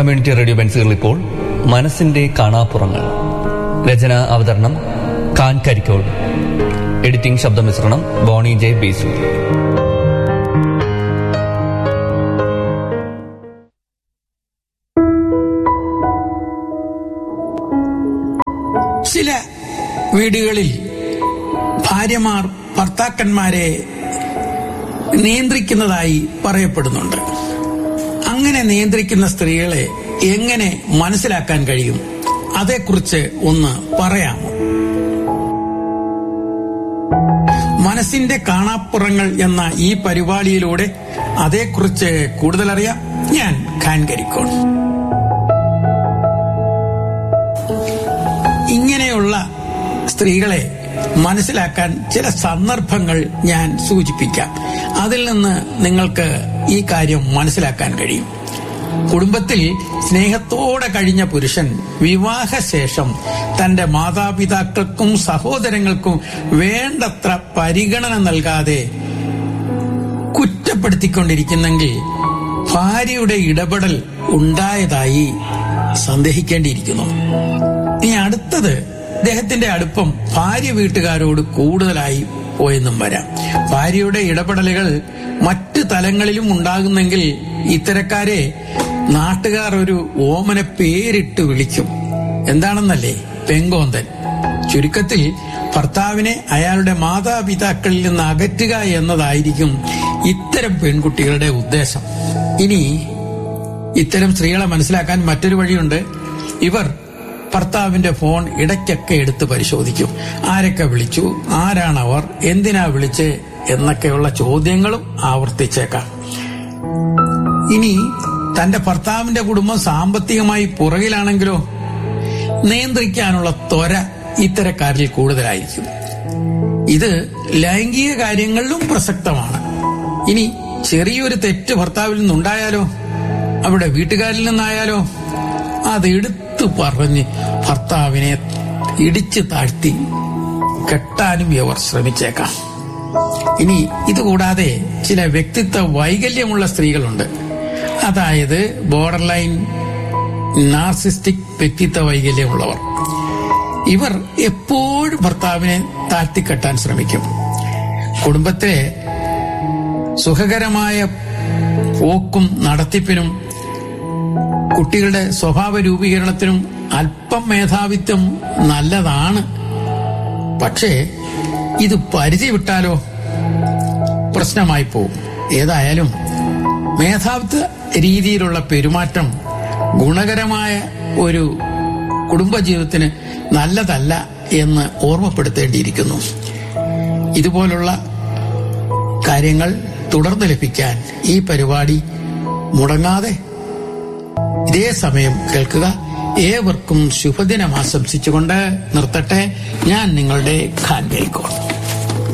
community radio ബെൻസുകൾ ഇപ്പോൾ മനസ്സിന്റെ കാണാപ്പുറങ്ങൾ രചന അവതരണം ഖാൻ കരിക്കോട് എഡിറ്റിംഗ് ശബ്ദമിശ്രണം ബോണി ജെ ബേസു ചില വീടുകളിൽ ഭാര്യമാർ ഭർത്താക്കന്മാരെ നിയന്ത്രിക്കുന്നതായി പറയപ്പെടുന്നുണ്ട് അങ്ങനെ നിയന്ത്രിക്കുന്ന സ്ത്രീകളെ എങ്ങനെ മനസ്സിലാക്കാൻ കഴിയും അതേക്കുറിച്ച് ഒന്ന് പറയാമോ മനസ്സിന്റെ കാണാപ്പുറങ്ങൾ എന്ന ഈ പരിപാടിയിലൂടെ അതേക്കുറിച്ച് കൂടുതൽ അറിയാം ഞാൻ ഖാൻ കരിക്കോൺ ഇങ്ങനെയുള്ള സ്ത്രീകളെ മനസ്സിലാക്കാൻ ചില സന്ദർഭങ്ങൾ ഞാൻ സൂചിപ്പിക്കാം അതിൽ നിന്ന് നിങ്ങൾക്ക് ഈ കാര്യം മനസ്സിലാക്കാൻ കഴിയും കുടുംബത്തിൽ സ്നേഹത്തോടെ കഴിഞ്ഞ പുരുഷൻ വിവാഹശേഷം തന്റെ മാതാപിതാക്കൾക്കും സഹോദരങ്ങൾക്കും വേണ്ടത്ര പരിഗണന നൽകാതെ കുറ്റപ്പെടുത്തിക്കൊണ്ടിരിക്കുന്നെങ്കിൽ ഭാര്യയുടെ ഇടപെടൽ ഉണ്ടായതായി സന്ദേഹിക്കേണ്ടിയിരിക്കുന്നു ഇനി അടുത്തത് അദ്ദേഹത്തിന്റെ അടുപ്പം ഭാര്യ വീട്ടുകാരോട് കൂടുതലായി പോയെന്നും വരാം ഭാര്യയുടെ ഇടപെടലുകൾ മറ്റു തലങ്ങളിലും ഉണ്ടാകുന്നെങ്കിൽ ഇത്തരക്കാരെ നാട്ടുകാർ ഒരു ഓമന പേരിട്ട് വിളിക്കും എന്താണെന്നല്ലേ പെങ്കോന്തൻ ചുരുക്കത്തിൽ ഭർത്താവിനെ അയാളുടെ മാതാപിതാക്കളിൽ നിന്ന് അകറ്റുക എന്നതായിരിക്കും ഇത്തരം പെൺകുട്ടികളുടെ ഉദ്ദേശം ഇനി ഇത്തരം സ്ത്രീകളെ മനസ്സിലാക്കാൻ മറ്റൊരു വഴിയുണ്ട് ഇവർ ഭർത്താവിന്റെ ഫോൺ ഇടയ്ക്കൊക്കെ എടുത്ത് പരിശോധിക്കും ആരൊക്കെ വിളിച്ചു ആരാണവർ എന്തിനാ വിളിച്ച് എന്നൊക്കെയുള്ള ചോദ്യങ്ങളും ആവർത്തിച്ചേക്കാം ഇനി തന്റെ ഭർത്താവിന്റെ കുടുംബം സാമ്പത്തികമായി പുറകിലാണെങ്കിലോ നിയന്ത്രിക്കാനുള്ള ത്വര ഇത്തരക്കാരിൽ കൂടുതലായിരിക്കും ഇത് ലൈംഗിക കാര്യങ്ങളിലും പ്രസക്തമാണ് ഇനി ചെറിയൊരു തെറ്റ് ഭർത്താവിൽ നിന്നുണ്ടായാലോ അവിടെ വീട്ടുകാരിൽ നിന്നായാലോ അത് എടുത്തു പറഞ്ഞ് ഭർത്താവിനെ ഇടിച്ചു താഴ്ത്തി കെട്ടാനും ഇവർ ശ്രമിച്ചേക്കാം ഇനി ഇതുകൂടാതെ ചില വ്യക്തിത്വ വൈകല്യമുള്ള സ്ത്രീകളുണ്ട് അതായത് ബോർഡർ ലൈൻ നാർസിസ്റ്റിക് വ്യക്തിത്വ വൈകല്യമുള്ളവർ ഇവർ എപ്പോഴും ഭർത്താവിനെ താഴ്ത്തിക്കെട്ടാൻ ശ്രമിക്കും കുടുംബത്തെ സുഖകരമായ പോക്കും നടത്തിപ്പിനും കുട്ടികളുടെ സ്വഭാവ രൂപീകരണത്തിനും അല്പം മേധാവിത്വം നല്ലതാണ് പക്ഷേ ഇത് പരിധി വിട്ടാലോ പ്രശ്നമായി പോകും ഏതായാലും മേധാവിത്വ രീതിയിലുള്ള പെരുമാറ്റം ഗുണകരമായ ഒരു കുടുംബജീവിതത്തിന് നല്ലതല്ല എന്ന് ഓർമ്മപ്പെടുത്തേണ്ടിയിരിക്കുന്നു ഇതുപോലുള്ള കാര്യങ്ങൾ തുടർന്ന് ലഭിക്കാൻ ഈ പരിപാടി മുടങ്ങാതെ ഇതേ സമയം കേൾക്കുക ഏവർക്കും ശുഭദിനം ആശംസിച്ചുകൊണ്ട് നിർത്തട്ടെ ഞാൻ നിങ്ങളുടെ ഖാൻ ഗൈക്കോൺ